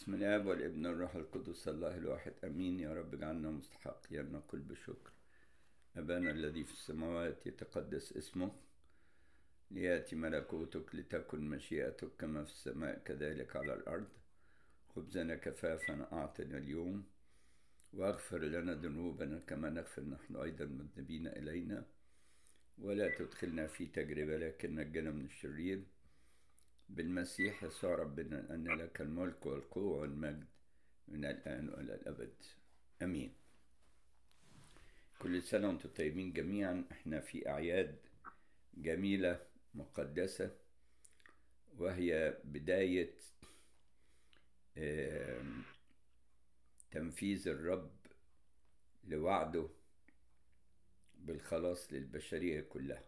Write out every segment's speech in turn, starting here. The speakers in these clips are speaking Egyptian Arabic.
بسم الاب والابن والروح القدس الله الواحد امين يا رب اجعلنا مستحقين نقول بشكر ابانا الذي في السماوات يتقدس اسمك لياتي ملكوتك لتكن مشيئتك كما في السماء كذلك على الارض خبزنا كفافا اعطنا اليوم واغفر لنا ذنوبنا كما نغفر نحن ايضا مذنبين الينا ولا تدخلنا في تجربه لكن نجنا من الشرير بالمسيح يسوع ربنا أن لك الملك والقوة والمجد من الآن وإلى الأبد أمين كل سنة وأنتم طيبين جميعا احنا في أعياد جميلة مقدسة وهي بداية تنفيذ الرب لوعده بالخلاص للبشرية كلها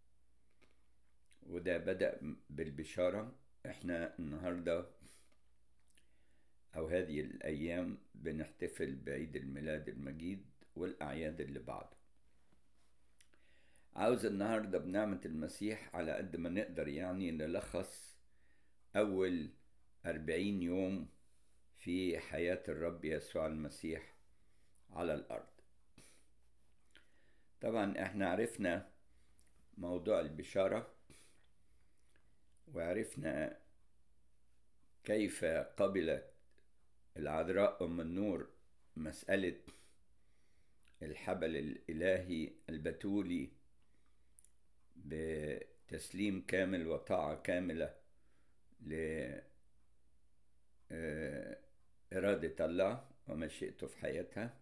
وده بدأ بالبشارة احنا النهاردة أو هذه الأيام بنحتفل بعيد الميلاد المجيد والأعياد اللي بعده عاوز النهاردة بنعمة المسيح على قد ما نقدر يعني نلخص أول أربعين يوم في حياة الرب يسوع المسيح على الأرض طبعا احنا عرفنا موضوع البشاره وعرفنا كيف قبلت العذراء أم النور مسألة الحبل الإلهي البتولي بتسليم كامل وطاعة كاملة لإرادة الله ومشيئته في حياتها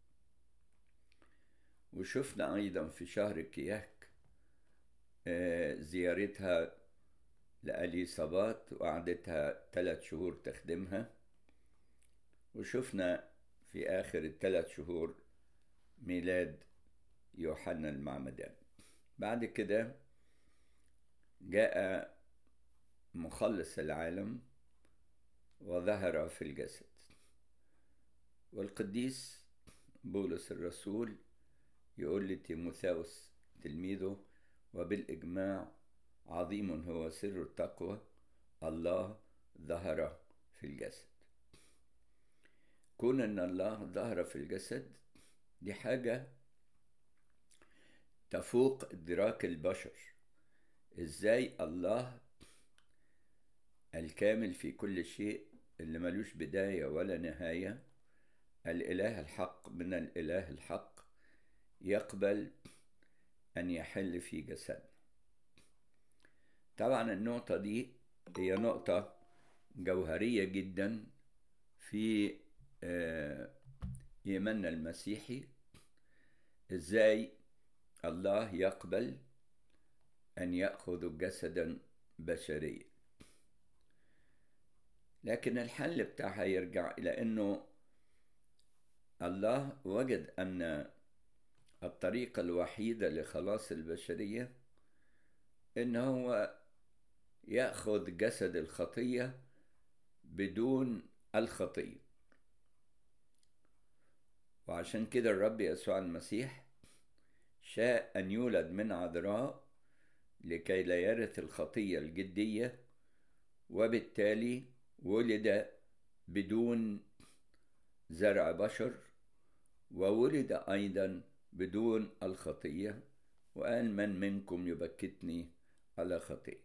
وشفنا أيضا في شهر كياك زيارتها لأليصابات وقعدتها ثلاث شهور تخدمها وشفنا في آخر الثلاث شهور ميلاد يوحنا المعمدان بعد كده جاء مخلص العالم وظهر في الجسد والقديس بولس الرسول يقول لتيموثاوس تلميذه وبالإجماع عظيم هو سر التقوى الله ظهر في الجسد كون ان الله ظهر في الجسد دي حاجة تفوق ادراك البشر ازاي الله الكامل في كل شيء اللي ملوش بداية ولا نهاية الإله الحق من الإله الحق يقبل أن يحل في جسدنا طبعا النقطة دي هي نقطة جوهرية جدا في إيماننا المسيحي إزاي الله يقبل أن يأخذ جسدا بشريا لكن الحل بتاعها يرجع إلى أنه الله وجد أن الطريقة الوحيدة لخلاص البشرية إن هو ياخذ جسد الخطيه بدون الخطيه وعشان كده الرب يسوع المسيح شاء ان يولد من عذراء لكي لا يرث الخطيه الجديه وبالتالي ولد بدون زرع بشر وولد ايضا بدون الخطيه وقال من منكم يبكتني على خطيه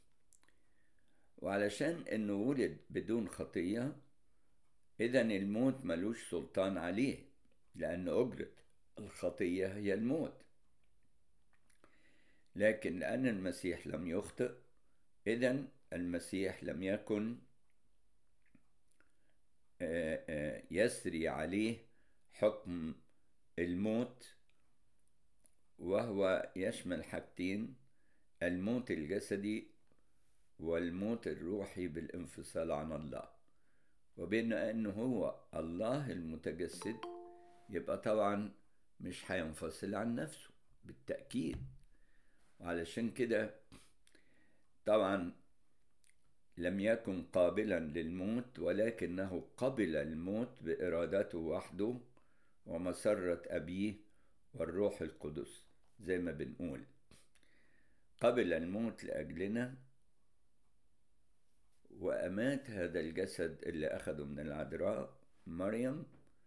وعلشان انه ولد بدون خطية اذا الموت ملوش سلطان عليه لان اجرة الخطية هي الموت لكن لان المسيح لم يخطئ اذا المسيح لم يكن يسري عليه حكم الموت وهو يشمل حاجتين الموت الجسدي والموت الروحي بالانفصال عن الله وبما انه هو الله المتجسد يبقى طبعا مش هينفصل عن نفسه بالتأكيد وعلشان كده طبعا لم يكن قابلا للموت ولكنه قبل الموت بإرادته وحده ومسرة أبيه والروح القدس زي ما بنقول قبل الموت لأجلنا و وأمات هذا الجسد اللي أخده من العذراء مريم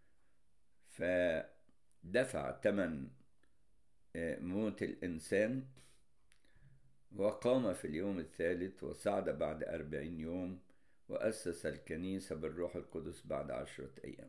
فدفع ثمن موت الإنسان وقام في اليوم الثالث وصعد بعد أربعين يوم وأسس الكنيسة بالروح القدس بعد عشرة أيام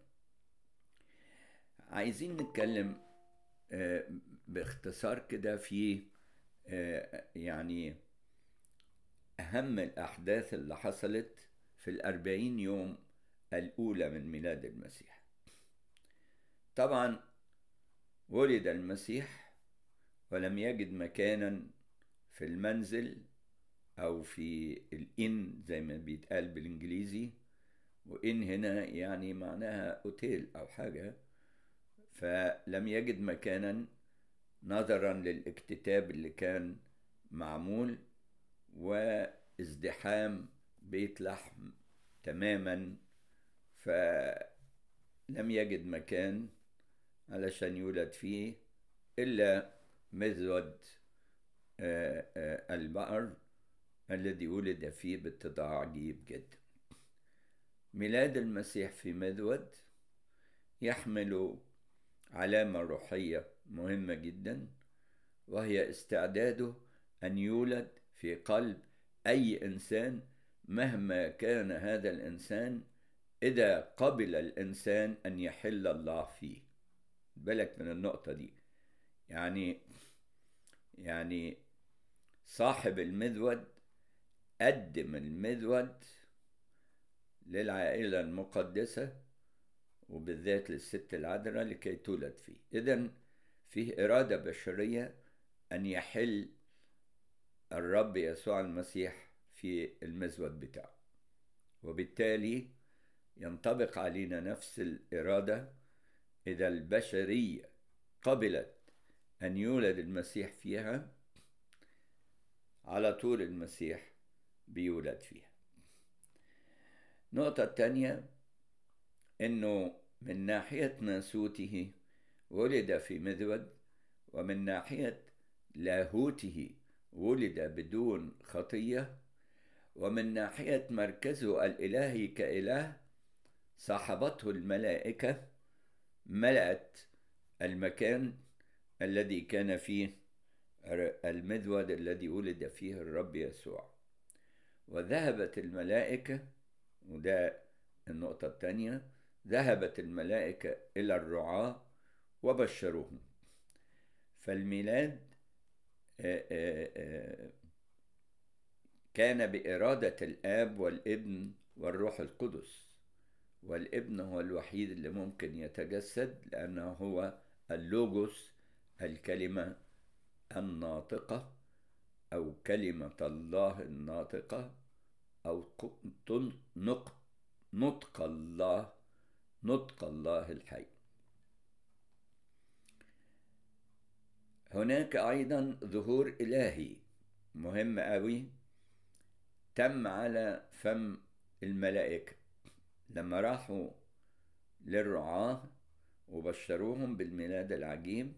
عايزين نتكلم باختصار كده في يعني أهم الأحداث اللي حصلت في الأربعين يوم الأولى من ميلاد المسيح طبعا ولد المسيح ولم يجد مكانا في المنزل أو في الإن زي ما بيتقال بالإنجليزي وإن هنا يعني معناها أوتيل أو حاجة فلم يجد مكانا نظرا للاكتتاب اللي كان معمول وازدحام بيت لحم تماما فلم يجد مكان علشان يولد فيه إلا مزود البقر الذي ولد فيه باتضاع عجيب جدا ميلاد المسيح في مذود يحمل علامة روحية مهمة جدا وهي استعداده أن يولد في قلب أي إنسان مهما كان هذا الإنسان إذا قبل الإنسان أن يحل الله فيه بالك من النقطة دي يعني يعني صاحب المذود قدم المذود للعائلة المقدسة وبالذات للست العذراء لكي تولد فيه إذا فيه إرادة بشرية أن يحل الرب يسوع المسيح في المزود بتاعه وبالتالي ينطبق علينا نفس الإرادة إذا البشرية قبلت أن يولد المسيح فيها على طول المسيح بيولد فيها النقطة الثانية إنه من ناحية ناسوته ولد في مذود ومن ناحية لاهوته ولد بدون خطية ومن ناحية مركزه الإلهي كإله صاحبته الملائكة ملأت المكان الذي كان فيه المذود الذي ولد فيه الرب يسوع وذهبت الملائكة وده النقطة الثانية ذهبت الملائكة إلى الرعاة وبشروهم فالميلاد كان بإرادة الآب والابن والروح القدس والابن هو الوحيد اللي ممكن يتجسد لأنه هو اللوجوس الكلمة الناطقة أو كلمة الله الناطقة أو نطق نطق الله نطق الله الحي هناك أيضا ظهور إلهي مهم أوي تم على فم الملائكة لما راحوا للرعاة وبشروهم بالميلاد العجيب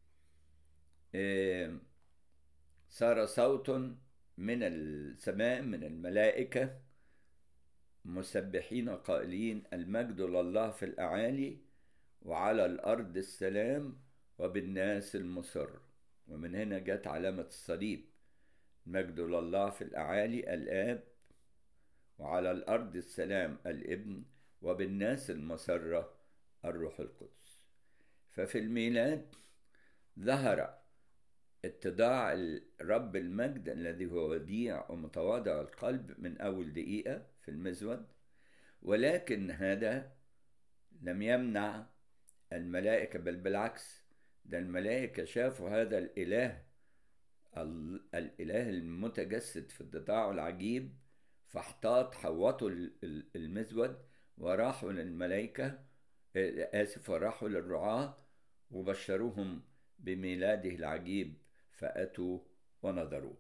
صار صوت من السماء من الملائكة مسبحين قائلين المجد لله في الأعالي وعلى الأرض السلام وبالناس المسر ومن هنا جت علامة الصليب المجد لله في الأعالي الآب وعلى الأرض السلام الابن وبالناس المسرة الروح القدس ففي الميلاد ظهر اتضاع رب المجد الذي هو وديع ومتواضع القلب من أول دقيقة في المزود ولكن هذا لم يمنع الملائكة بل بالعكس ده الملائكة شافوا هذا الإله الإله المتجسد في الضداع العجيب فاحتاط حوطوا المزود وراحوا للملائكة آسف وراحوا للرعاة وبشروهم بميلاده العجيب فأتوا ونظروا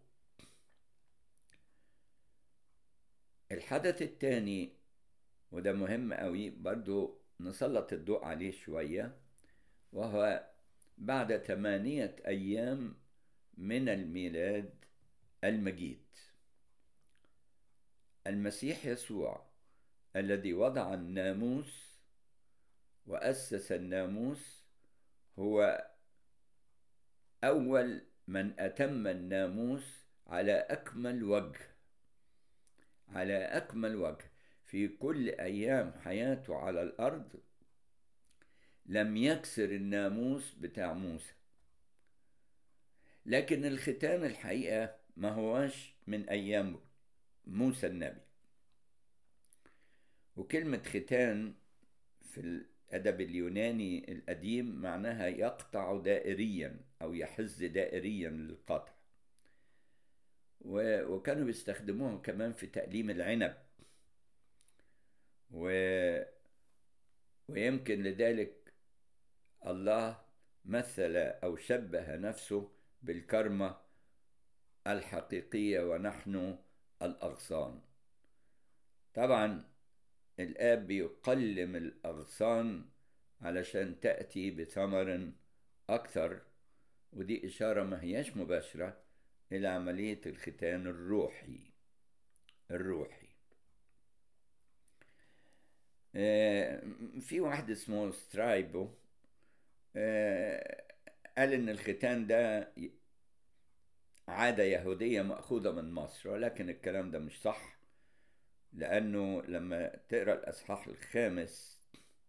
الحدث الثاني وده مهم قوي برضو نسلط الضوء عليه شوية وهو بعد ثمانية أيام من الميلاد المجيد المسيح يسوع الذي وضع الناموس وأسس الناموس هو أول من أتم الناموس على أكمل وجه على أكمل وجه في كل أيام حياته على الأرض لم يكسر الناموس بتاع موسى لكن الختان الحقيقة ما هواش من أيام موسى النبي وكلمة ختان في الأدب اليوناني القديم معناها يقطع دائريا أو يحز دائريا للقطع وكانوا بيستخدموها كمان في تأليم العنب و... ويمكن لذلك الله مثل أو شبه نفسه بالكرمة الحقيقية ونحن الأغصان طبعا الآب بيقلم الأغصان علشان تأتي بثمر أكثر ودي إشارة ما هياش مباشرة إلى عملية الختان الروحي الروحي في واحد اسمه سترايبو قال إن الختان ده عادة يهودية مأخوذة من مصر ولكن الكلام ده مش صح لأنه لما تقرأ الأصحاح الخامس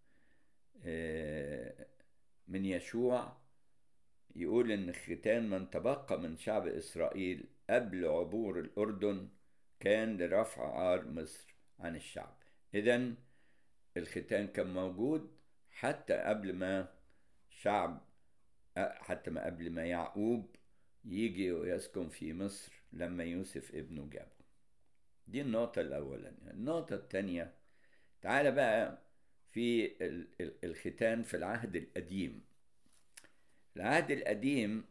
من يشوع يقول إن ختان من تبقى من شعب إسرائيل قبل عبور الأردن كان لرفع عار مصر عن الشعب إذا الختان كان موجود حتى قبل ما شعب حتى ما قبل ما يعقوب يجي ويسكن في مصر لما يوسف ابنه جابه دي النقطة الأولانية النقطة الثانية تعالى بقى في الختان في العهد القديم العهد القديم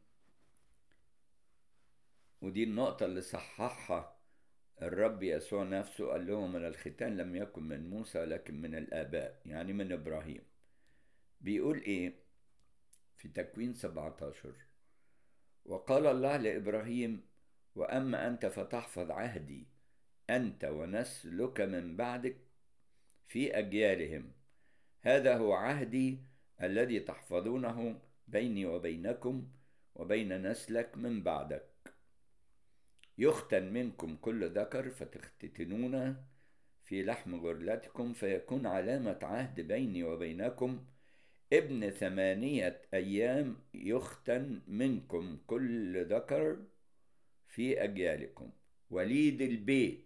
ودي النقطة اللي صححها الرب يسوع نفسه قال لهم ان الختان لم يكن من موسى ولكن من الآباء يعني من إبراهيم بيقول إيه في تكوين 17 وقال الله لإبراهيم وأما أنت فتحفظ عهدي أنت ونسلك من بعدك في أجيالهم هذا هو عهدي الذي تحفظونه بيني وبينكم وبين نسلك من بعدك يختن منكم كل ذكر فتختتنون في لحم غرلتكم فيكون علامة عهد بيني وبينكم ابن ثمانية أيام يختن منكم كل ذكر في أجيالكم وليد البيت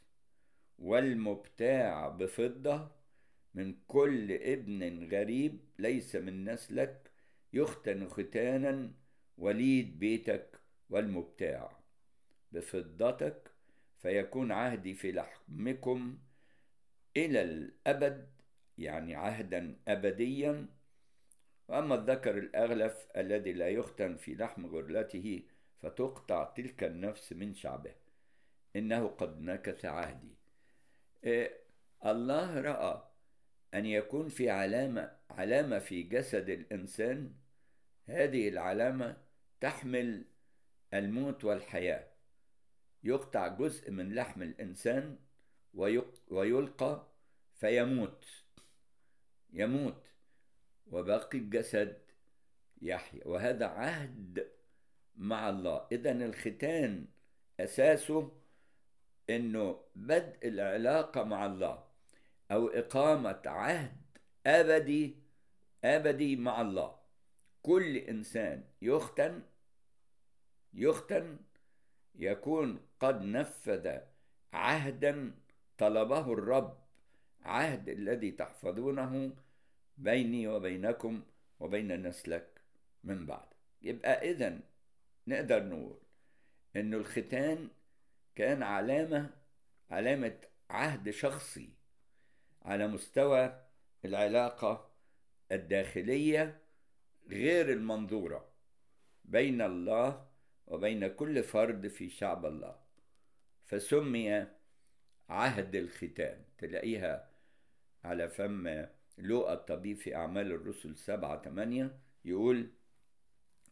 والمبتاع بفضة من كل ابن غريب ليس من نسلك يختن ختانا وليد بيتك والمبتاع بفضتك فيكون عهدي في لحمكم إلى الأبد يعني عهدا أبديا وأما الذكر الأغلف الذي لا يختن في لحم غرلته فتقطع تلك النفس من شعبه إنه قد نكث عهدي إيه الله رأى أن يكون في علامة علامة في جسد الإنسان هذه العلامة تحمل الموت والحياة يقطع جزء من لحم الإنسان ويلقى فيموت يموت وباقي الجسد يحيا وهذا عهد مع الله إذا الختان أساسه إنه بدء العلاقة مع الله أو إقامة عهد أبدي أبدي مع الله كل إنسان يختن يختن يكون قد نفذ عهدا طلبه الرب عهد الذي تحفظونه بيني وبينكم وبين نسلك من بعد يبقى إذا نقدر نقول إنه الختان كان علامة علامة عهد شخصي على مستوى العلاقة الداخلية غير المنظورة بين الله وبين كل فرد في شعب الله فسمي عهد الختان تلاقيها على فم لوقا الطبيب في أعمال الرسل سبعة ثمانية يقول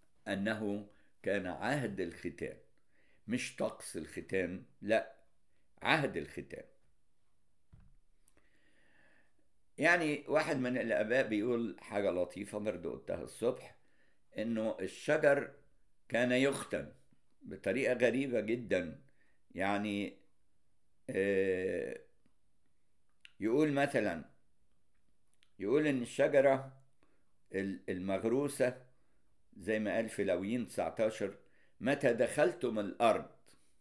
أنه كان عهد الختان مش طقس الختان لا عهد الختان يعني واحد من الآباء بيقول حاجة لطيفة برضه قلتها الصبح إنه الشجر كان يختن بطريقة غريبة جدا يعني يقول مثلا يقول إن الشجرة المغروسة زي ما قال في لويين 19 متى دخلتم الأرض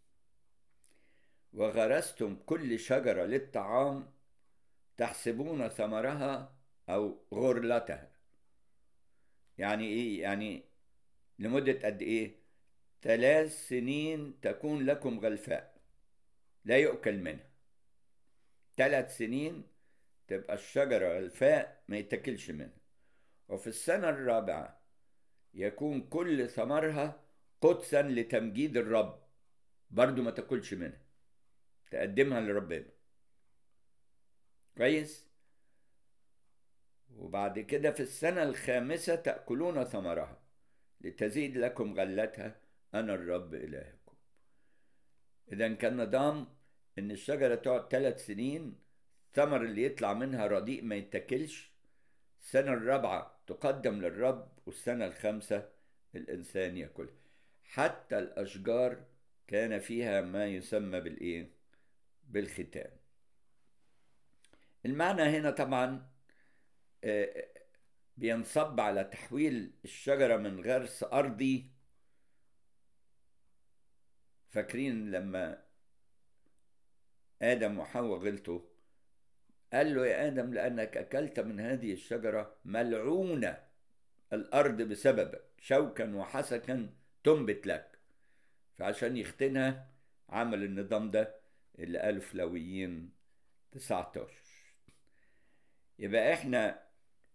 وغرستم كل شجرة للطعام تحسبون ثمرها أو غرلتها يعني إيه؟ يعني لمدة قد إيه؟ ثلاث سنين تكون لكم غلفاء لا يؤكل منها ثلاث سنين تبقى الشجرة غلفاء ما يتاكلش منها وفي السنة الرابعة يكون كل ثمرها قدسا لتمجيد الرب برضو ما تاكلش منها تقدمها لربنا كويس وبعد كده في السنة الخامسة تأكلون ثمرها لتزيد لكم غلتها أنا الرب إلهكم إذا كان نظام إن الشجرة تقعد ثلاث سنين الثمر اللي يطلع منها رديء ما يتاكلش السنة الرابعة تقدم للرب والسنة الخامسة الإنسان يأكلها حتى الأشجار كان فيها ما يسمى بالإيه؟ بالختان المعنى هنا طبعا بينصب على تحويل الشجرة من غرس أرضي فاكرين لما آدم وحواء غلطوا قال له يا آدم لأنك أكلت من هذه الشجرة ملعونة الأرض بسببك شوكا وحسكا تنبت لك فعشان يختنها عمل النظام ده اللي قاله في لويين 19 يبقى احنا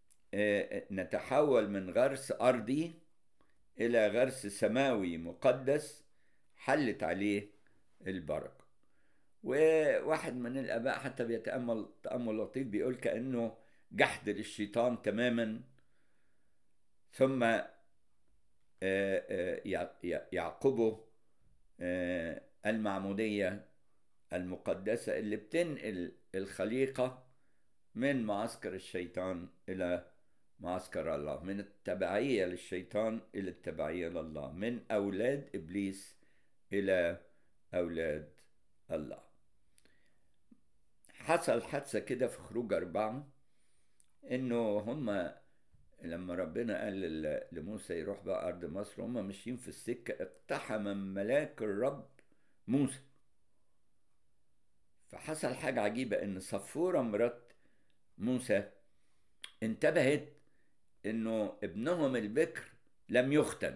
نتحول من غرس أرضي إلى غرس سماوي مقدس حلت عليه البركة وواحد من الآباء حتى بيتأمل تأمل لطيف بيقول كأنه جحد للشيطان تماما ثم يعقبه المعمودية المقدسة اللي بتنقل الخليقة من معسكر الشيطان إلى معسكر الله من التبعية للشيطان إلى التبعية لله من أولاد إبليس إلى أولاد الله حصل حادثة كده في خروج أربعة إنه هما لما ربنا قال لموسى يروح بقى أرض مصر هما ماشيين في السكة اقتحم ملاك الرب موسى فحصل حاجة عجيبة إن صفورة مرات موسى انتبهت إنه ابنهم البكر لم يختن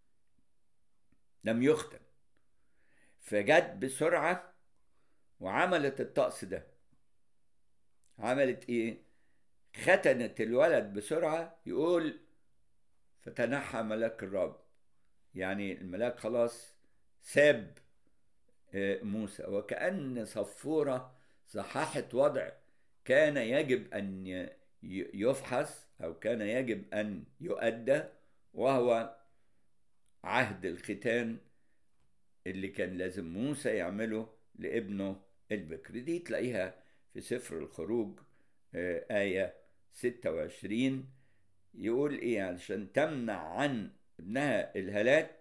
لم يختن فجت بسرعة وعملت الطقس ده عملت ايه ختنت الولد بسرعة يقول فتنحى ملاك الرب يعني الملاك خلاص ساب موسى وكأن صفورة صححت وضع كان يجب أن يفحص أو كان يجب أن يؤدى وهو عهد الختان اللي كان لازم موسى يعمله لابنه البكر دي تلاقيها في سفر الخروج آية 26 يقول إيه علشان تمنع عن ابنها الهلاك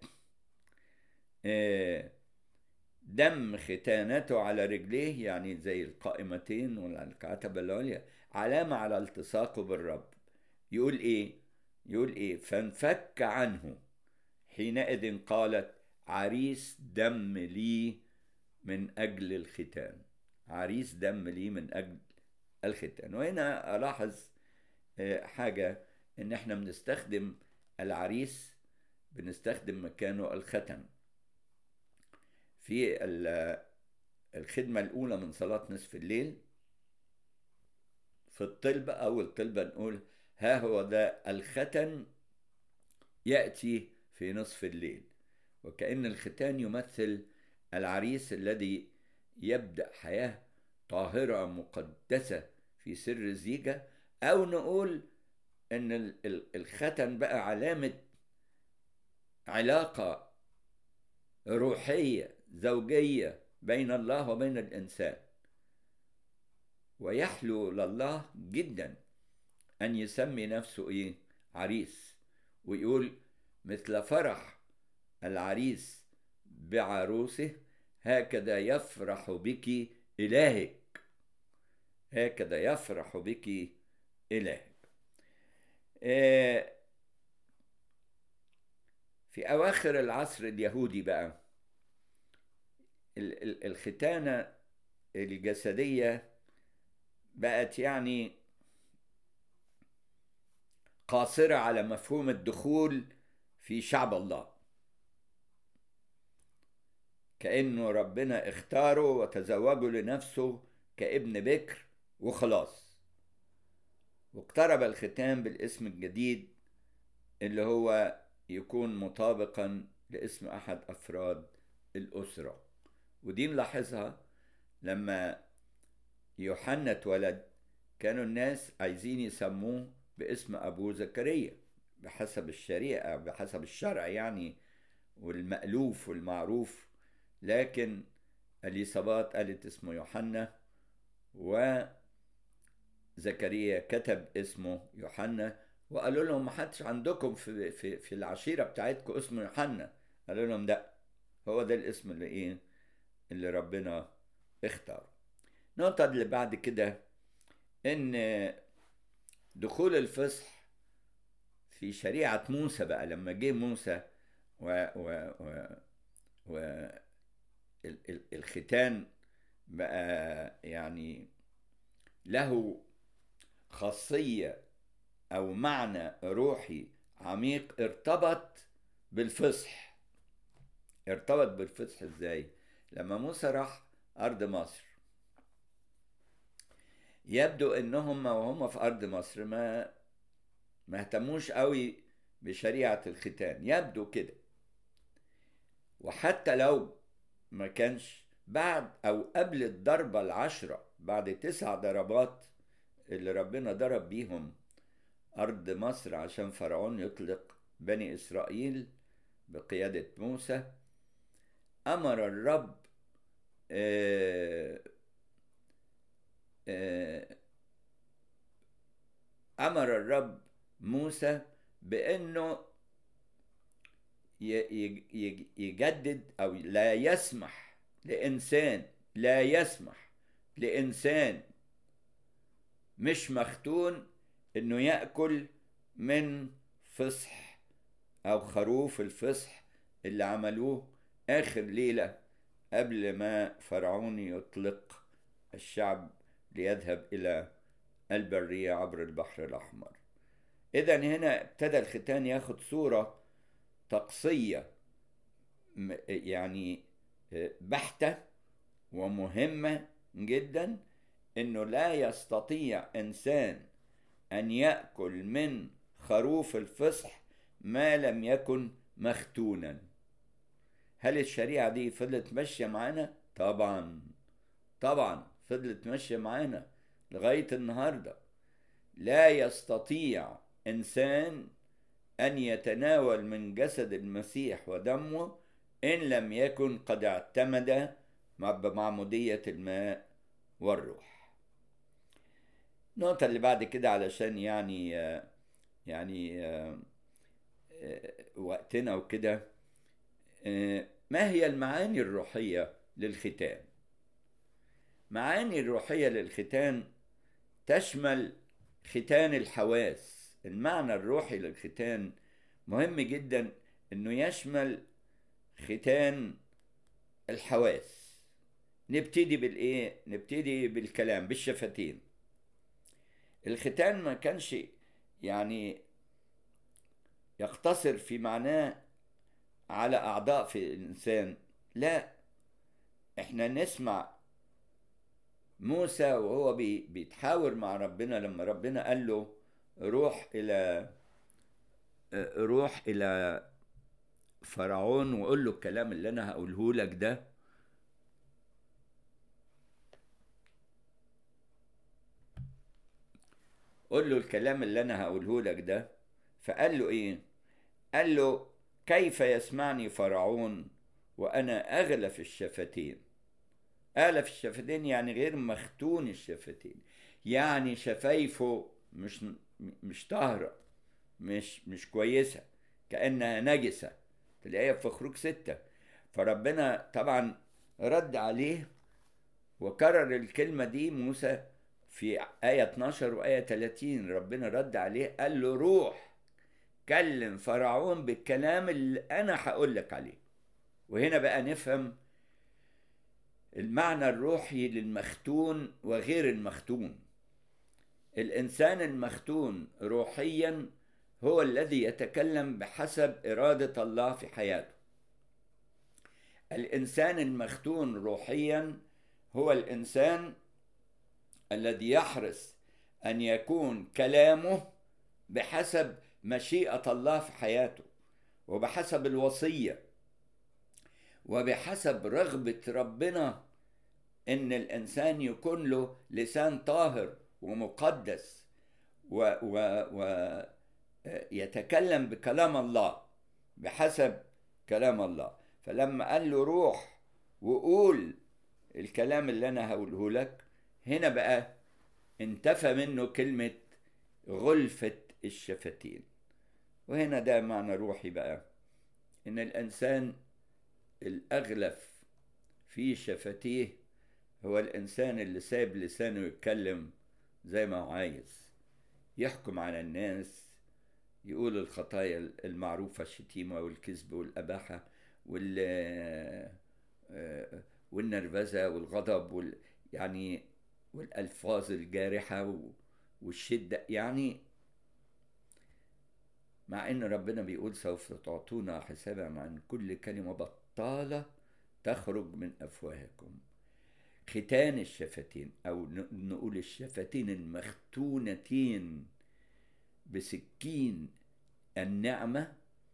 دم ختانته على رجليه يعني زي القائمتين والعتبة العليا علامة على التصاقه بالرب يقول إيه يقول إيه فانفك عنه حينئذ قالت عريس دم لي من أجل الختان عريس دم لي من أجل الختان وهنا ألاحظ حاجة إن إحنا بنستخدم العريس بنستخدم مكانه الختن في الخدمة الأولى من صلاة نصف الليل في الطلبة أو الطلبة نقول ها هو ذا الختن يأتي في نصف الليل وكأن الختان يمثل العريس الذي يبدأ حياة طاهرة مقدسة في سر الزيجة أو نقول إن الختن بقى علامة علاقة روحية زوجية بين الله وبين الإنسان ويحلو لله جدا أن يسمي نفسه إيه عريس ويقول مثل فرح العريس بعروسه هكذا يفرح بك إلهك هكذا يفرح بك إلهك في أواخر العصر اليهودي بقى الختانة الجسدية بقت يعني قاصرة على مفهوم الدخول في شعب الله كأنه ربنا اختاره وتزوجه لنفسه كابن بكر وخلاص واقترب الختام بالاسم الجديد اللي هو يكون مطابقا لاسم أحد أفراد الأسرة ودي نلاحظها لما يوحنا اتولد كانوا الناس عايزين يسموه باسم أبوه زكريا بحسب الشريعة بحسب الشرع يعني والمألوف والمعروف لكن اليصابات قالت اسمه يوحنا وزكريا كتب اسمه يوحنا وقالوا لهم ما حدش عندكم في في في العشيره بتاعتكم اسمه يوحنا قالوا لهم لا هو ده الاسم اللي ايه اللي ربنا اختاره النقطة اللي بعد كده ان دخول الفصح في شريعة موسى بقى لما جه موسى و, و, و, و الختان بقى يعني له خاصية أو معنى روحي عميق ارتبط بالفصح ارتبط بالفصح ازاي لما موسى راح أرض مصر يبدو انهم وهم في ارض مصر ما ما اهتموش قوي بشريعة الختان يبدو كده وحتى لو ما كانش بعد او قبل الضربة العشرة بعد تسع ضربات اللي ربنا ضرب بيهم أرض مصر عشان فرعون يطلق بني إسرائيل بقيادة موسى أمر الرب آه آه أمر الرب موسى بأنه يجدد أو لا يسمح لإنسان لا يسمح لإنسان مش مختون انه ياكل من فصح او خروف الفصح اللي عملوه اخر ليله قبل ما فرعون يطلق الشعب ليذهب الى البريه عبر البحر الاحمر اذا هنا ابتدى الختان ياخد صوره طقسيه يعني بحته ومهمه جدا انه لا يستطيع انسان أن يأكل من خروف الفصح ما لم يكن مختونا هل الشريعة دي فضلت ماشية معانا؟ طبعا طبعا فضلت ماشية معانا لغاية النهاردة لا يستطيع إنسان أن يتناول من جسد المسيح ودمه إن لم يكن قد اعتمد بمعمودية الماء والروح النقطة اللي بعد كده علشان يعني يعني وقتنا وكده ما هي المعاني الروحية للختان؟ معاني الروحية للختان تشمل ختان الحواس المعنى الروحي للختان مهم جدا انه يشمل ختان الحواس نبتدي بالايه نبتدي بالكلام بالشفتين الختان ما كانش يعني يقتصر في معناه على اعضاء في الانسان لا احنا نسمع موسى وهو بيتحاور مع ربنا لما ربنا قال له روح الى روح الى فرعون وقول له الكلام اللي انا هقوله لك ده قول له الكلام اللي انا هقوله لك ده فقال له ايه قال له كيف يسمعني فرعون وانا اغلف الشفتين آلف الشفتين يعني غير مختون الشفتين يعني شفايفه مش مش طاهرة مش مش كويسة كأنها نجسة تلاقيها في خروج ستة فربنا طبعا رد عليه وكرر الكلمة دي موسى في آية 12 وآية 30 ربنا رد عليه قال له روح كلم فرعون بالكلام اللي أنا هقول لك عليه وهنا بقى نفهم المعنى الروحي للمختون وغير المختون الإنسان المختون روحيا هو الذي يتكلم بحسب إرادة الله في حياته الإنسان المختون روحيا هو الإنسان الذي يحرص أن يكون كلامه بحسب مشيئة الله في حياته وبحسب الوصية وبحسب رغبة ربنا إن الإنسان يكون له لسان طاهر ومقدس و, و, و يتكلم بكلام الله بحسب كلام الله فلما قال له روح وقول الكلام اللي انا هقوله لك هنا بقى انتفى منه كلمة غلفة الشفتين وهنا ده معنى روحي بقى ان الانسان الاغلف في شفتيه هو الانسان اللي سايب لسانه يتكلم زي ما هو عايز يحكم على الناس يقول الخطايا المعروفة الشتيمة والكذب والأباحة وال والنرفزة والغضب وال يعني والألفاظ الجارحة والشدة يعني مع إن ربنا بيقول سوف تعطونا حسابا عن كل كلمة بطالة تخرج من أفواهكم ختان الشفتين أو نقول الشفتين المختونتين بسكين النعمة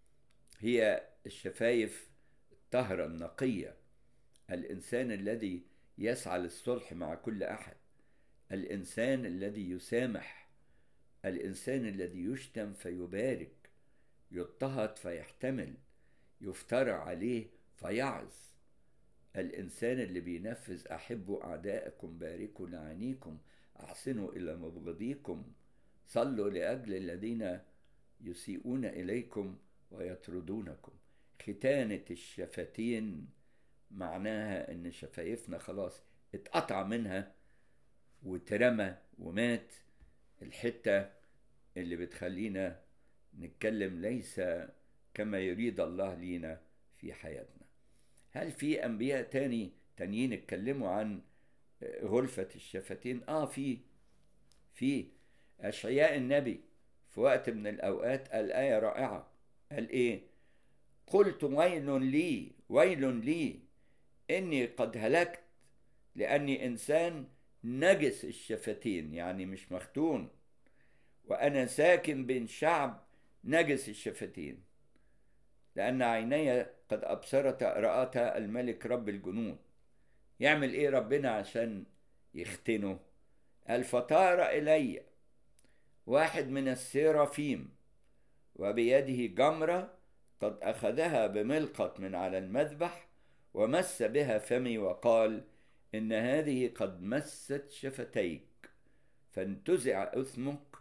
هي الشفايف الطهرة النقية الإنسان الذي يسعى للصلح مع كل أحد الإنسان الذي يسامح الإنسان الذي يشتم فيبارك يضطهد فيحتمل يفترى عليه فيعظ الإنسان اللي بينفذ أحبوا أعداءكم باركوا لعينيكم أحسنوا إلى مبغضيكم صلوا لأجل الذين يسيئون إليكم ويطردونكم ختانة الشفتين معناها إن شفايفنا خلاص اتقطع منها واترمى ومات الحتة اللي بتخلينا نتكلم ليس كما يريد الله لينا في حياتنا هل في أنبياء تاني تانيين اتكلموا عن غلفة الشفتين؟ آه في في أشعياء النبي في وقت من الأوقات قال آية رائعة قال إيه؟ قلت ويل لي ويل لي إني قد هلكت لأني إنسان نجس الشفتين يعني مش مختون وأنا ساكن بين شعب نجس الشفتين لأن عيني قد أبصرت رأت الملك رب الجنود يعمل إيه ربنا عشان يختنه قال فطار إلي واحد من السيرافيم وبيده جمرة قد أخذها بملقط من على المذبح ومس بها فمي وقال إن هذه قد مست شفتيك فانتزع إثمك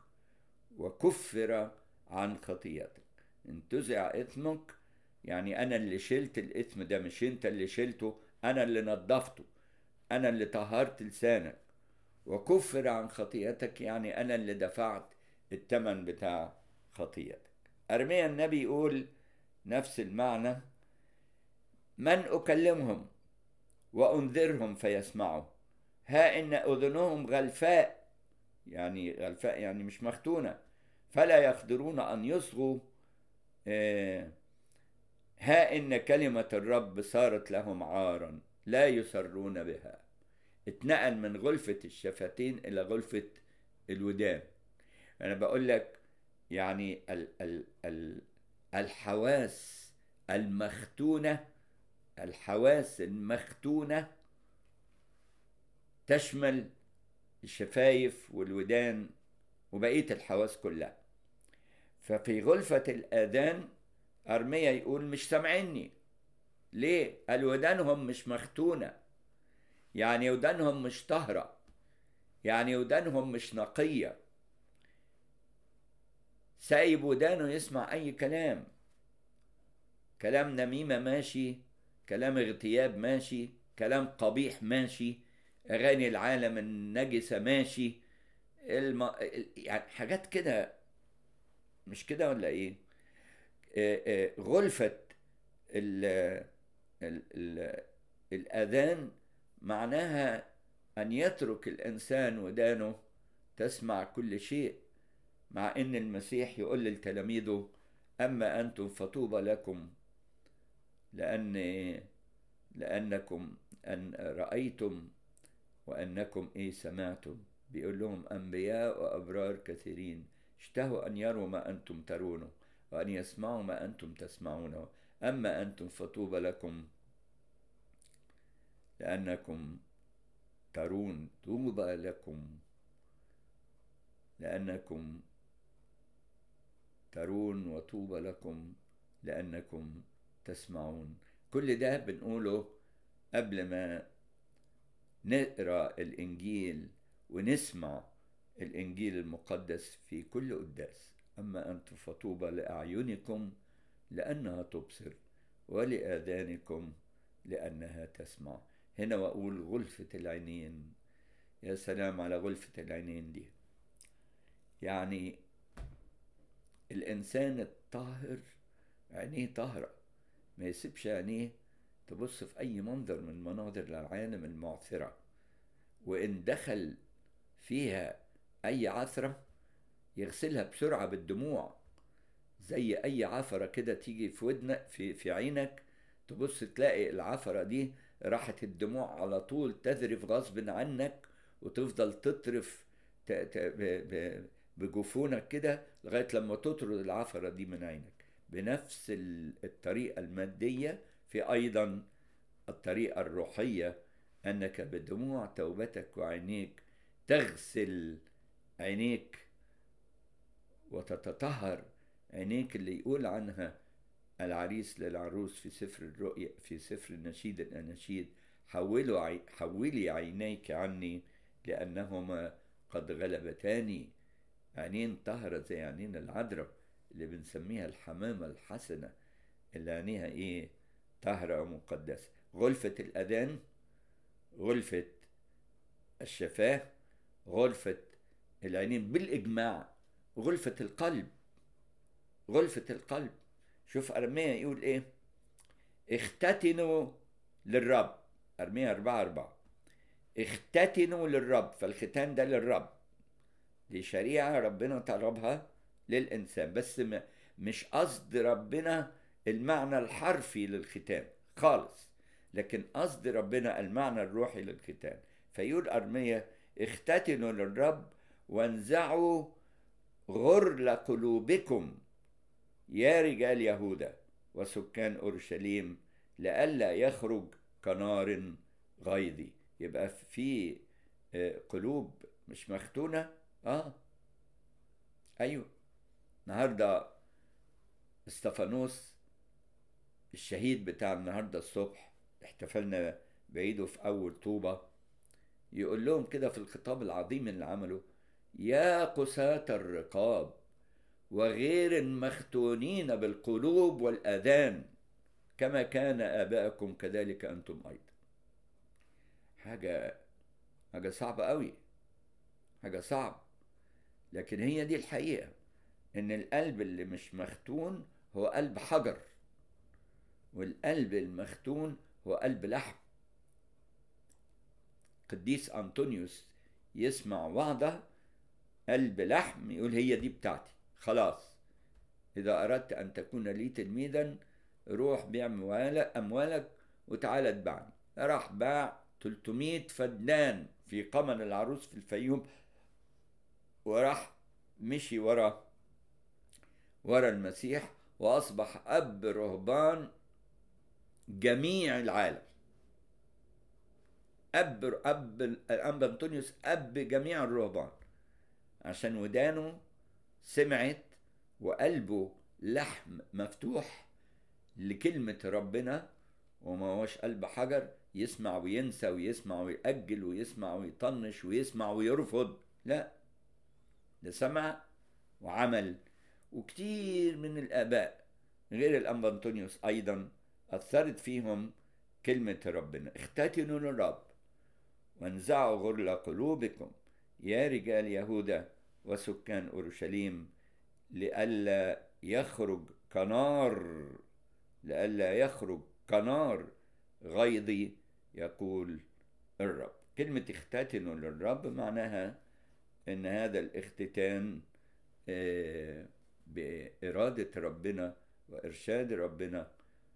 وكفر عن خطيئتك انتزع إثمك يعني أنا اللي شلت الإثم ده مش أنت اللي شلته أنا اللي نظفته أنا اللي طهرت لسانك وكفر عن خطيئتك يعني أنا اللي دفعت الثمن بتاع خطيئتك أرميا النبي يقول نفس المعنى من أكلمهم وأنذرهم فيسمعوا ها إن أذنهم غلفاء يعني غلفاء يعني مش مختونة فلا يقدرون أن يصغوا ها إن كلمة الرب صارت لهم عارا لا يسرون بها اتنقل من غلفة الشفتين إلى غلفة الودان أنا بقول لك يعني ال ال ال الحواس المختونة الحواس المختونة تشمل الشفايف والودان وبقية الحواس كلها ففي غلفة الآذان أرميا يقول مش سامعيني ليه؟ قال ودانهم مش مختونة يعني ودانهم مش طاهرة يعني ودانهم مش نقية سايب ودانه يسمع أي كلام كلام نميمة ماشي كلام اغتياب ماشي كلام قبيح ماشي أغاني العالم النجسة ماشي الم... يعني حاجات كده مش كده ولا إيه آه، آه، غرفة ال... ال... ال... الأذان معناها أن يترك الإنسان ودانه تسمع كل شيء مع أن المسيح يقول لتلاميذه أما أنتم فطوبى لكم لأن لأنكم أن رأيتم وأنكم إيه سمعتم بيقول لهم أنبياء وأبرار كثيرين اشتهوا أن يروا ما أنتم ترونه وأن يسمعوا ما أنتم تسمعونه أما أنتم فطوبى لكم لأنكم ترون طوبى لكم لأنكم ترون وطوبى لكم لأنكم تسمعون كل ده بنقوله قبل ما نقرا الإنجيل ونسمع الإنجيل المقدس في كل قداس أما أنتم فطوبى لأعينكم لأنها تبصر ولآذانكم لأنها تسمع هنا وأقول غلفة العينين يا سلام على غلفة العينين دي يعني الإنسان الطاهر عينيه طاهرة ما يسيبش عينيه تبص في أي منظر من مناظر العالم المعثرة وإن دخل فيها أي عثرة يغسلها بسرعة بالدموع زي أي عفرة كده تيجي في ودنك في, في عينك تبص تلاقي العفرة دي راحت الدموع على طول تذرف غصب عنك وتفضل تطرف ت... ت... ب... ب... بجفونك كده لغاية لما تطرد العفرة دي من عينك بنفس الطريقة المادية في أيضا الطريقة الروحية أنك بدموع توبتك وعينيك تغسل عينيك وتتطهر عينيك اللي يقول عنها العريس للعروس في سفر الرؤيا في سفر النشيد الأناشيد حولوا عي حولي عينيك عني لأنهما قد غلبتاني عينين طهرة زي عينين العذراء اللي بنسميها الحمامة الحسنة اللي عينيها ايه طهرة ومقدسة غرفة الأذان غرفة الشفاه غرفة العينين بالإجماع غرفة القلب غرفة القلب شوف أرميا يقول إيه اختتنوا للرب أرميا أربعة أربعة اختتنوا للرب فالختان ده للرب دي شريعة ربنا طلبها للإنسان بس مش قصد ربنا المعنى الحرفي للختان خالص لكن قصد ربنا المعنى الروحي للختان فيقول أرميا اختتنوا للرب وانزعوا غرل قلوبكم يا رجال يهوذا وسكان اورشليم لئلا يخرج كنار غيظي يبقى في قلوب مش مختونه اه ايوه النهارده استفانوس الشهيد بتاع النهارده الصبح احتفلنا بعيده في اول طوبه يقول لهم كده في الخطاب العظيم اللي عمله يا قساة الرقاب وغير المختونين بالقلوب والآذان كما كان آباءكم كذلك أنتم أيضا حاجة حاجة صعبة قوي حاجة صعب لكن هي دي الحقيقة إن القلب اللي مش مختون هو قلب حجر والقلب المختون هو قلب لحم قديس أنطونيوس يسمع وعظة قلب لحم يقول هي دي بتاعتي خلاص إذا أردت أن تكون لي تلميذا روح بيع أموالك وتعالى اتبعني راح باع 300 فدان في قمن العروس في الفيوم وراح مشي ورا ورا المسيح وأصبح أب رهبان جميع العالم أب أب الأنبا أنطونيوس أب جميع الرهبان عشان ودانه سمعت وقلبه لحم مفتوح لكلمة ربنا وما هوش قلب حجر يسمع وينسى ويسمع ويأجل ويسمع ويطنش ويسمع ويرفض لا ده سمع وعمل وكتير من الآباء غير الأنبا أنطونيوس أيضا أثرت فيهم كلمة ربنا اختتنوا للرب وانزعوا غرل قلوبكم يا رجال يهوذا وسكان أورشليم لئلا يخرج كنار لئلا يخرج كنار غيظي يقول الرب كلمة اختتنوا للرب معناها ان هذا الاختتان بإرادة ربنا وإرشاد ربنا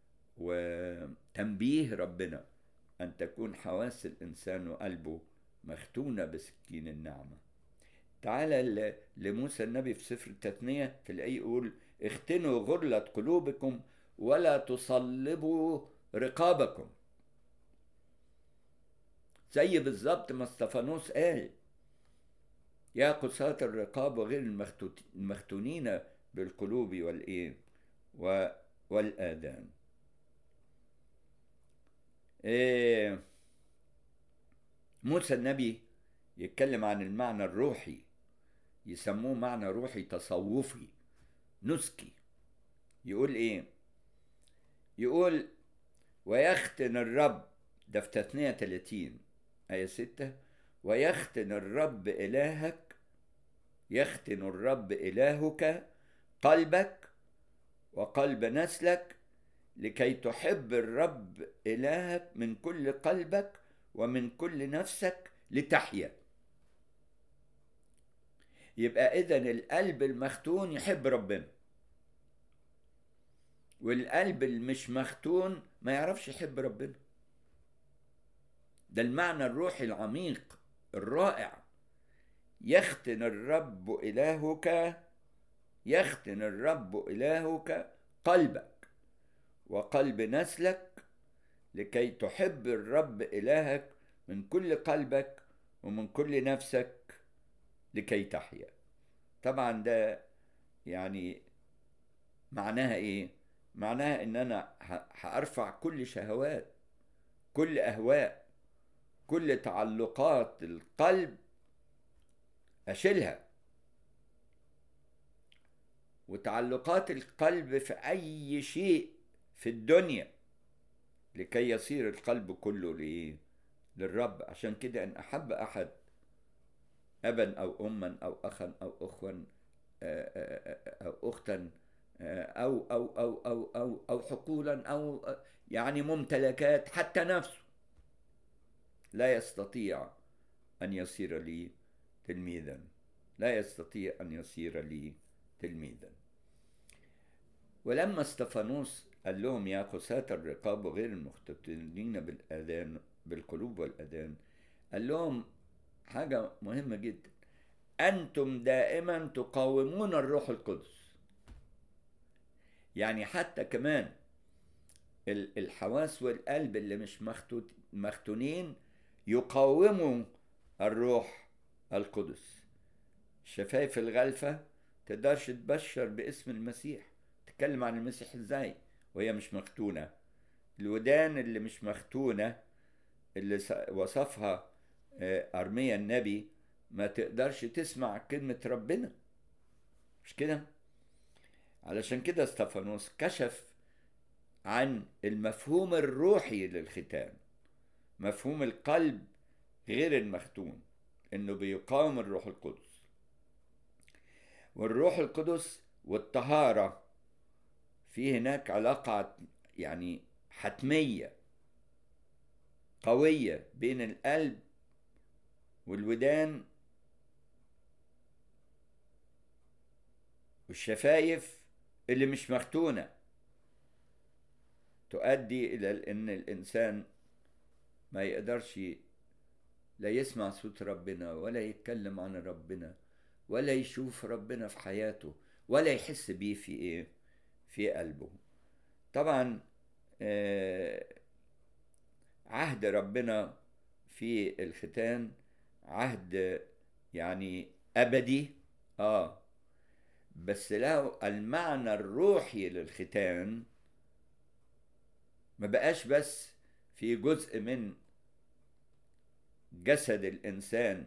وتنبيه ربنا أن تكون حواس الإنسان وقلبه مختونة بسكين النعمة تعالى لموسى النبي في سفر التثنية تلاقيه يقول اختنوا غرلة قلوبكم ولا تصلبوا رقابكم زي بالظبط ما استفانوس قال يا قساة الرقاب وغير المختونين بالقلوب والايه والاذان إيه موسى النبي يتكلم عن المعنى الروحي يسموه معنى روحي تصوفي نسكي يقول ايه يقول ويختن الرب ده في تثنية 30 آية 6 ويختن الرب إلهك يختن الرب إلهك قلبك وقلب نسلك لكي تحب الرب إلهك من كل قلبك ومن كل نفسك لتحيا يبقى إذا القلب المختون يحب ربنا والقلب المش مختون ما يعرفش يحب ربنا ده المعنى الروحي العميق الرائع يختن الرب إلهك يختن الرب إلهك قلبك وقلب نسلك لكي تحب الرب إلهك من كل قلبك ومن كل نفسك لكي تحيا طبعا ده يعني معناها ايه معناها ان انا هارفع كل شهوات كل اهواء كل تعلقات القلب اشيلها وتعلقات القلب في اي شيء في الدنيا لكي يصير القلب كله لايه للرب عشان كده ان احب احد ابا او اما او اخا او اخوا او اختا أو أو أو أو أو أو حقولا أو يعني ممتلكات حتى نفسه لا يستطيع أن يصير لي تلميذا لا يستطيع أن يصير لي تلميذا ولما استفانوس قال لهم يا قساة الرقاب وغير المختتنين بالأذان بالقلوب والأذان قال لهم حاجة مهمة جدا أنتم دائما تقاومون الروح القدس يعني حتى كمان الحواس والقلب اللي مش مختونين يقاوموا الروح القدس الشفايف الغلفة تقدرش تبشر باسم المسيح تتكلم عن المسيح ازاي وهي مش مختونة الودان اللي مش مختونة اللي وصفها أرميا النبي ما تقدرش تسمع كلمة ربنا مش كده علشان كده استفانوس كشف عن المفهوم الروحي للختان مفهوم القلب غير المختون انه بيقاوم الروح القدس والروح القدس والطهارة في هناك علاقة يعني حتمية قوية بين القلب والودان والشفايف اللي مش مختونة تؤدي إلى أن الإنسان ما يقدرش لا يسمع صوت ربنا ولا يتكلم عن ربنا ولا يشوف ربنا في حياته ولا يحس بيه في إيه في قلبه طبعا آه عهد ربنا في الختان عهد يعني أبدي آه بس له المعنى الروحي للختان ما بقاش بس في جزء من جسد الإنسان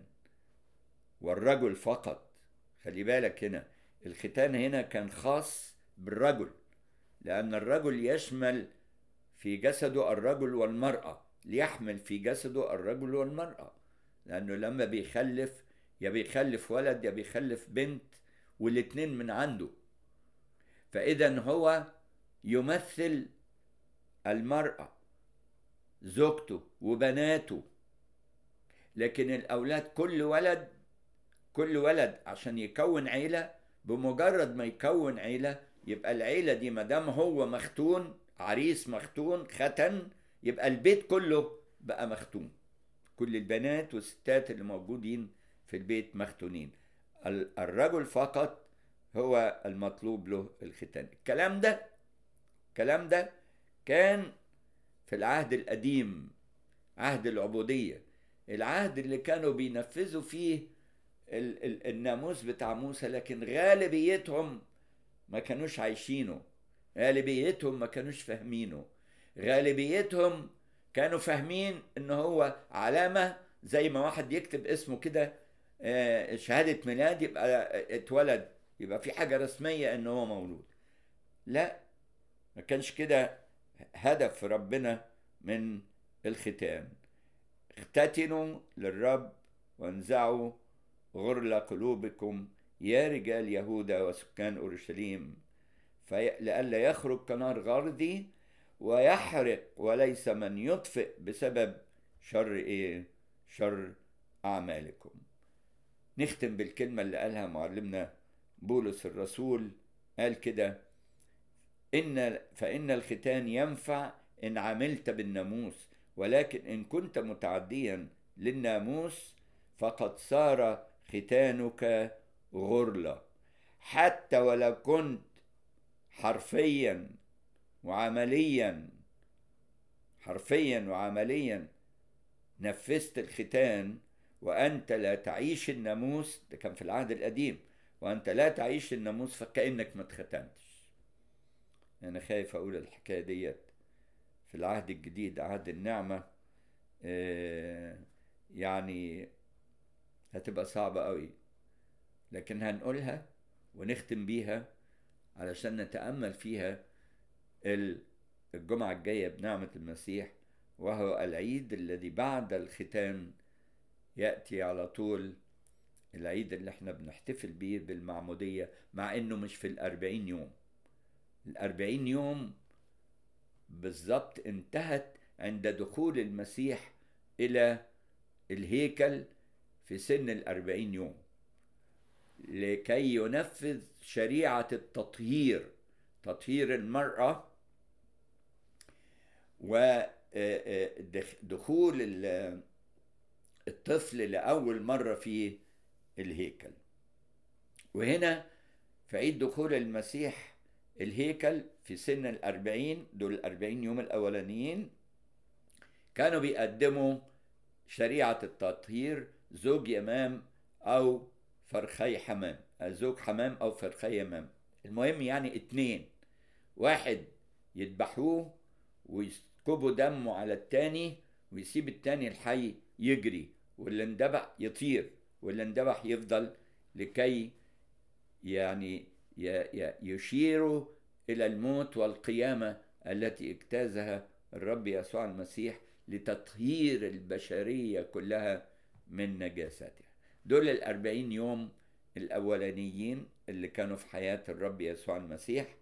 والرجل فقط خلي بالك هنا الختان هنا كان خاص بالرجل لأن الرجل يشمل في جسده الرجل والمرأة ليحمل في جسده الرجل والمرأة لأنه لما بيخلف يا بيخلف ولد يا بيخلف بنت والاتنين من عنده فإذا هو يمثل المرأة زوجته وبناته لكن الأولاد كل ولد كل ولد عشان يكون عيلة بمجرد ما يكون عيلة يبقى العيلة دي مدام هو مختون عريس مختون ختن يبقى البيت كله بقى مختون كل البنات والستات اللي موجودين في البيت مختونين الرجل فقط هو المطلوب له الختان الكلام ده الكلام ده كان في العهد القديم عهد العبودية العهد اللي كانوا بينفذوا فيه ال- ال- الناموس بتاع موسى لكن غالبيتهم ما كانوش عايشينه غالبيتهم ما كانوش فاهمينه غالبيتهم كانوا فاهمين ان هو علامة زي ما واحد يكتب اسمه كده آه، شهادة ميلاد يبقى اتولد يبقى في حاجة رسمية ان هو مولود لا ما كانش كده هدف ربنا من الختان اختتنوا للرب وانزعوا غرل قلوبكم يا رجال يهوذا وسكان اورشليم في- لئلا يخرج كنار غرضي ويحرق وليس من يطفئ بسبب شر ايه شر اعمالكم نختم بالكلمه اللي قالها معلمنا بولس الرسول قال كده ان فان الختان ينفع ان عملت بالناموس ولكن ان كنت متعديا للناموس فقد صار ختانك غرله حتى ولو كنت حرفيا وعمليا حرفيا وعمليا نفذت الختان وانت لا تعيش الناموس ده كان في العهد القديم وانت لا تعيش الناموس فكانك ما اتختنتش انا خايف اقول الحكايه ديت في العهد الجديد عهد النعمه آه، يعني هتبقى صعبه قوي لكن هنقولها ونختم بيها علشان نتامل فيها ال- الجمعه الجايه بنعمه المسيح وهو العيد الذي بعد الختان ياتي على طول العيد اللي احنا بنحتفل بيه بالمعمودية مع انه مش في الأربعين يوم الأربعين يوم بالظبط انتهت عند دخول المسيح إلى الهيكل في سن الأربعين يوم لكي ينفذ شريعة التطهير تطهير المرأة ودخول الطفل لأول مرة في الهيكل وهنا في عيد دخول المسيح الهيكل في سن الأربعين دول الأربعين يوم الأولانيين كانوا بيقدموا شريعة التطهير زوج يمام أو فرخي حمام زوج حمام أو فرخي يمام المهم يعني اتنين واحد يذبحوه ويسكبوا دمه على التاني ويسيب التاني الحي يجري واللي اندبح يطير واللي اندبح يفضل لكي يعني يشيروا الى الموت والقيامه التي اجتازها الرب يسوع المسيح لتطهير البشريه كلها من نجاستها دول الأربعين يوم الأولانيين اللي كانوا في حياة الرب يسوع المسيح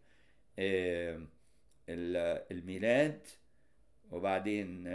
الميلاد وبعدين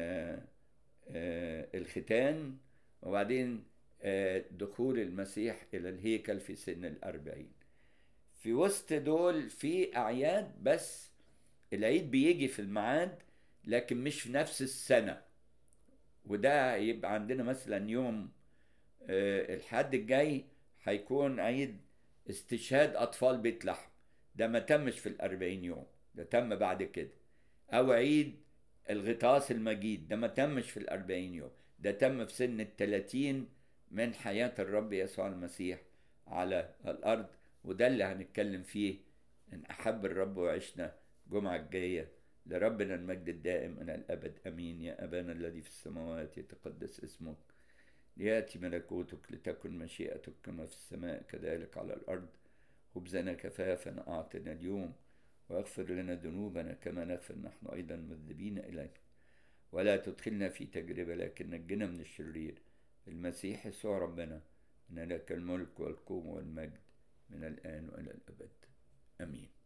الختان وبعدين دخول المسيح إلى الهيكل في سن الأربعين في وسط دول في أعياد بس العيد بيجي في الميعاد لكن مش في نفس السنة وده يبقى عندنا مثلا يوم الحد الجاي هيكون عيد استشهاد أطفال بيت لحم ده ما تمش في الأربعين يوم ده تم بعد كده أو عيد الغطاس المجيد ده ما تمش في الأربعين يوم ده تم في سن التلاتين من حياة الرب يسوع المسيح على الأرض وده اللي هنتكلم فيه إن أحب الرب وعشنا الجمعة الجاية لربنا المجد الدائم إلى الأبد أمين يا أبانا الذي في السماوات يتقدس اسمك ليأتي ملكوتك لتكن مشيئتك كما في السماء كذلك على الأرض خبزنا كفافا أعطنا اليوم واغفر لنا ذنوبنا كما نغفر نحن أيضا مذنبين إليك ولا تدخلنا في تجربة لكن نجنا من الشرير المسيح يسوع ربنا إن لك الملك والقوة والمجد من الآن وإلى الأبد آمين